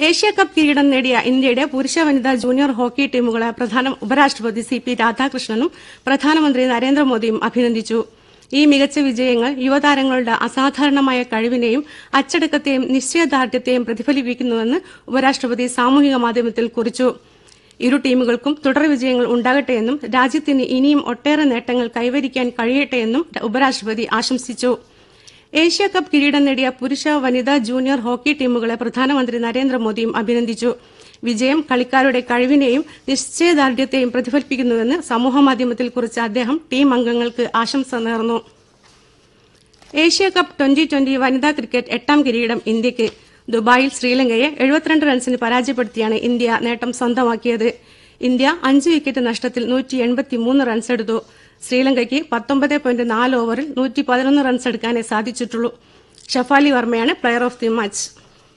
Asia cup കിരീടം നേടിയ ഇന്ത്യയുടെ പുരുഷ വനിതാ ജൂനിയർ ഹോക്കി ടീമുകളെ പ്രധാന ഉപരാഷ്ട്രപതി സി പി രാധാകൃഷ്ണനും പ്രധാനമന്ത്രി നരേന്ദ്രമോദിയും അഭിനന്ദിച്ചു ഈ മികച്ച വിജയങ്ങൾ യുവതാരങ്ങളുടെ അസാധാരണമായ കഴിവിനെയും അച്ചടക്കത്തെയും നിശ്ചയദാർഢ്യത്തെയും പ്രതിഫലിപ്പിക്കുന്നുവെന്ന് ഉപരാഷ്ട്രപതി സാമൂഹിക മാധ്യമത്തിൽ കുറിച്ചു ഇരു ടീമുകൾക്കും തുടർ വിജയങ്ങൾ ഉണ്ടാകട്ടെയെന്നും രാജ്യത്തിന് ഇനിയും ഒട്ടേറെ നേട്ടങ്ങൾ കൈവരിക്കാൻ കഴിയട്ടെയെന്നും ഉപരാഷ്ട്രപതി ആശംസിച്ചു ഏഷ്യ കപ്പ് കിരീടം നേടിയ പുരുഷ വനിതാ ജൂനിയർ ഹോക്കി ടീമുകളെ പ്രധാനമന്ത്രി നരേന്ദ്രമോദിയും അഭിനന്ദിച്ചു വിജയം കളിക്കാരുടെ കഴിവിനെയും നിശ്ചയദാർഢ്യത്തെയും പ്രതിഫലിപ്പിക്കുന്നുവെന്ന് സമൂഹമാധ്യമത്തിൽ കുറിച്ച അദ്ദേഹം ടീം അംഗങ്ങൾക്ക് ആശംസ നേർന്നു ഏഷ്യ കപ്പ് ട്വന്റി ട്വന്റി വനിതാ ക്രിക്കറ്റ് എട്ടാം കിരീടം ഇന്ത്യയ്ക്ക് ദുബായിൽ ശ്രീലങ്കയെ എഴുപത്തിരണ്ട് റൺസിന് പരാജയപ്പെടുത്തിയാണ് ഇന്ത്യ നേട്ടം സ്വന്തമാക്കിയത് ഇന്ത്യ അഞ്ച് വിക്കറ്റ് നഷ്ടത്തിൽ നൂറ്റി എൺപത്തിമൂന്ന് റൺസ് എടുത്തു ശ്രീലങ്കയ്ക്ക് പത്തൊമ്പത് പോയിന്റ് നാല് ഓവറിൽ നൂറ്റി പതിനൊന്ന് റൺസ് എടുക്കാനേ സാധിച്ചിട്ടുള്ളൂ ഷഫാലി വർമ്മയാണ് പ്ലെയർ ഓഫ് ദി മാച്ച്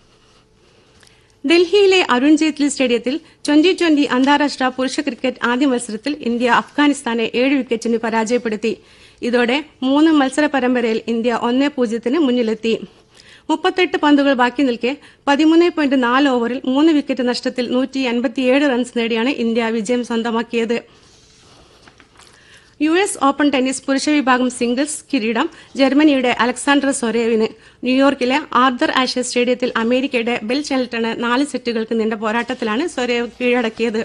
ഡൽഹിയിലെ അരുൺ ജെയ്റ്റ്ലി സ്റ്റേഡിയത്തിൽ ട്വന്റി ട്വന്റി അന്താരാഷ്ട്ര പുരുഷ ക്രിക്കറ്റ് ആദ്യ മത്സരത്തിൽ ഇന്ത്യ അഫ്ഗാനിസ്ഥാനെ ഏഴ് വിക്കറ്റിന് പരാജയപ്പെടുത്തി ഇതോടെ മൂന്ന് മത്സര പരമ്പരയിൽ ഇന്ത്യ ഒന്നേ പൂജ്യത്തിന് മുന്നിലെത്തി മുപ്പത്തെട്ട് പന്തുകൾ ബാക്കി നിൽക്കെ പതിമൂന്ന് പോയിന്റ് നാല് ഓവറിൽ മൂന്ന് വിക്കറ്റ് നഷ്ടത്തിൽ നൂറ്റി അൻപത്തിയേഴ് റൺസ് നേടിയാണ് ഇന്ത്യ വിജയം സ്വന്തമാക്കിയത് യു എസ് ഓപ്പൺ ടെന്നീസ് പുരുഷ വിഭാഗം സിംഗിൾസ് കിരീടം ജർമ്മനിയുടെ അലക്സാണ്ടർ സൊരേവിന് ന്യൂയോർക്കിലെ ആർദർ ആഷെ സ്റ്റേഡിയത്തിൽ അമേരിക്കയുടെ ബെൽ ഷെൽട്ടണ് നാല് സെറ്റുകൾക്ക് നീണ്ട പോരാട്ടത്തിലാണ് സൊരേവ് കീഴടക്കിയത്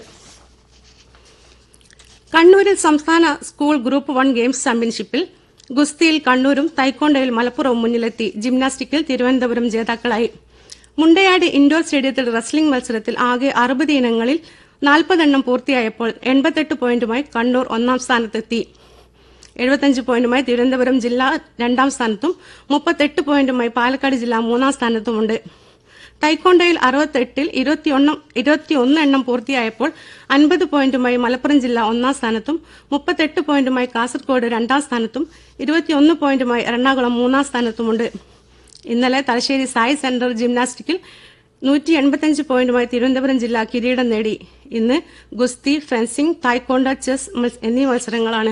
കണ്ണൂരിൽ സംസ്ഥാന സ്കൂൾ ഗ്രൂപ്പ് വൺ ഗെയിംസ് ചാമ്പ്യൻഷിപ്പിൽ ഗുസ്തിയിൽ കണ്ണൂരും തൈക്കോണ്ടയിൽ മലപ്പുറവും മുന്നിലെത്തി ജിംനാസ്റ്റിക്കിൽ തിരുവനന്തപുരം ജേതാക്കളായി മുണ്ടയാട് ഇൻഡോർ സ്റ്റേഡിയത്തിൽ റെസ്ലിംഗ് മത്സരത്തിൽ ആകെ അറുപത് ഇനങ്ങളിൽ നാൽപ്പതെണ്ണം പൂർത്തിയായപ്പോൾ എൺപത്തെട്ട് പോയിന്റുമായി കണ്ണൂർ ഒന്നാം സ്ഥാനത്തെത്തി എഴുപത്തഞ്ച് പോയിന്റുമായി തിരുവനന്തപുരം ജില്ല രണ്ടാം സ്ഥാനത്തും മുപ്പത്തെട്ട് പോയിന്റുമായി പാലക്കാട് ജില്ല മൂന്നാം സ്ഥാനത്തുമുണ്ട് തൈക്കോണ്ടയിൽ അറുപത്തെട്ടിൽ ഇരുപത്തിയൊന്ന് ഇരുപത്തിയൊന്ന് എണ്ണം പൂർത്തിയായപ്പോൾ അൻപത് പോയിന്റുമായി മലപ്പുറം ജില്ല ഒന്നാം സ്ഥാനത്തും മുപ്പത്തെട്ട് പോയിന്റുമായി കാസർഗോഡ് രണ്ടാം സ്ഥാനത്തും ഇരുപത്തിയൊന്ന് പോയിന്റുമായി എറണാകുളം മൂന്നാം സ്ഥാനത്തുമുണ്ട് ഇന്നലെ തലശ്ശേരി സായി സെന്റർ ജിംനാസ്റ്റിക്കിൽ നൂറ്റി എൺപത്തിയഞ്ച് പോയിന്റുമായി തിരുവനന്തപുരം ജില്ല കിരീടം നേടി ഇന്ന് ഗുസ്തി ഫെൻസിംഗ് തായ്ക്കോണ്ട ചെസ് മത്സ- എന്നീ മത്സരങ്ങളാണ്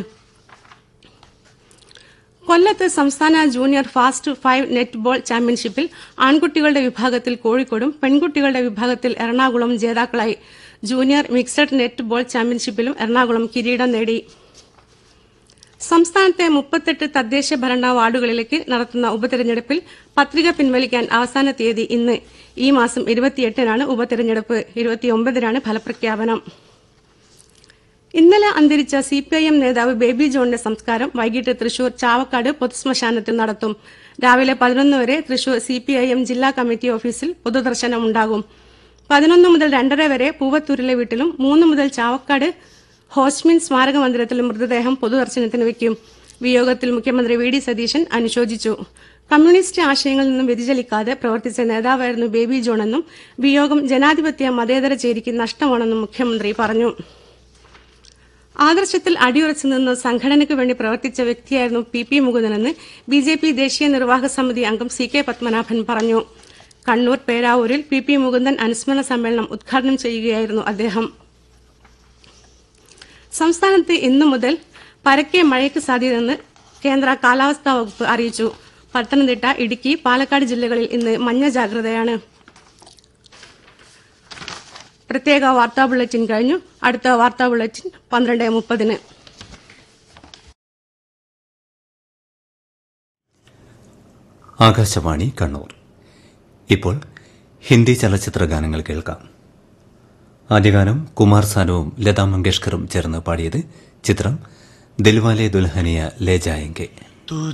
കൊല്ലത്ത് സംസ്ഥാന ജൂനിയർ ഫാസ്റ്റ് ഫൈവ് നെറ്റ്ബോൾ ചാമ്പ്യൻഷിപ്പിൽ ആൺകുട്ടികളുടെ വിഭാഗത്തിൽ കോഴിക്കോടും പെൺകുട്ടികളുടെ വിഭാഗത്തിൽ എറണാകുളം ജേതാക്കളായി ജൂനിയർ മിക്സഡ് നെറ്റ് ബോൾ ചാമ്പ്യൻഷിപ്പിലും എറണാകുളം കിരീടം നേടി സംസ്ഥാനത്തെ മുപ്പത്തെട്ട് തദ്ദേശ ഭരണ വാർഡുകളിലേക്ക് നടത്തുന്ന ഉപതെരഞ്ഞെടുപ്പിൽ പത്രിക പിൻവലിക്കാൻ അവസാന തീയതി ഇന്ന് ഈ മാസം ഇരുപത്തിയെട്ടിനാണ് ഉപതെരഞ്ഞെടുപ്പ് ഇരുപത്തിയൊമ്പതിനാണ് ഫലപ്രഖ്യാപനം ഇന്നലെ അന്തരിച്ച സിപിഐഎം നേതാവ് ബേബി ജോണിന്റെ സംസ്കാരം വൈകിട്ട് തൃശൂർ ചാവക്കാട് പൊതുശ്മശാനത്തിൽ നടത്തും രാവിലെ പതിനൊന്ന് വരെ തൃശൂർ സിപിഐഎം ജില്ലാ കമ്മിറ്റി ഓഫീസിൽ പൊതുദർശനം ഉണ്ടാകും പതിനൊന്ന് മുതൽ രണ്ടര വരെ പൂവത്തൂരിലെ വീട്ടിലും മൂന്ന് മുതൽ ചാവക്കാട് ഹോസ്മിൻ സ്മാരക മന്ദിരത്തിലും മൃതദേഹം പൊതുദർശനത്തിന് വയ്ക്കും വിയോഗത്തിൽ മുഖ്യമന്ത്രി വി ഡി സതീശൻ അനുശോചിച്ചു കമ്മ്യൂണിസ്റ്റ് ആശയങ്ങളിൽ നിന്നും വ്യതിചലിക്കാതെ പ്രവർത്തിച്ച നേതാവായിരുന്നു ബേബി ജോണെന്നും വിയോഗം ജനാധിപത്യ മതേതര ചേരിക്ക് നഷ്ടമാണെന്നും മുഖ്യമന്ത്രി പറഞ്ഞു ആദർശത്തിൽ അടിയുറച്ചു നിന്ന് സംഘടനയ്ക്ക് വേണ്ടി പ്രവർത്തിച്ച വ്യക്തിയായിരുന്നു പി പി മുകുന്ദനെന്ന് ബി ജെ പി ദേശീയ നിർവാഹക സമിതി അംഗം സി കെ പത്മനാഭൻ പറഞ്ഞു കണ്ണൂർ പേരാവൂരിൽ പി പി മുകുന്ദൻ അനുസ്മരണ സമ്മേളനം ഉദ്ഘാടനം ചെയ്യുകയായിരുന്നു അദ്ദേഹം സംസ്ഥാനത്ത് ഇന്നു മുതൽ പരക്കെ മഴയ്ക്ക് സാധ്യതയെന്ന് കേന്ദ്ര കാലാവസ്ഥാ വകുപ്പ് അറിയിച്ചു പത്തനംതിട്ട ഇടുക്കി പാലക്കാട് ജില്ലകളിൽ ഇന്ന് മഞ്ഞ ജാഗ്രതയാണ് പ്രത്യേക വാർത്താ ബുള്ളറ്റിൻ കഴിഞ്ഞു അടുത്ത വാർത്താ ബുള്ളറ്റിൻ പന്ത്രണ്ട് മുപ്പതിന് ആകാശവാണി കണ്ണൂർ ഇപ്പോൾ ഹിന്ദി ചലച്ചിത്ര ഗാനങ്ങൾ കേൾക്കാം ആദ്യഗാനം കുമാർ സാനുവും ലതാ മങ്കേഷ്കറും ചേർന്ന് പാടിയത് ചിത്രം ദിൽവാലെ ദുൽഹനിയ ലേ ജായെങ്കെ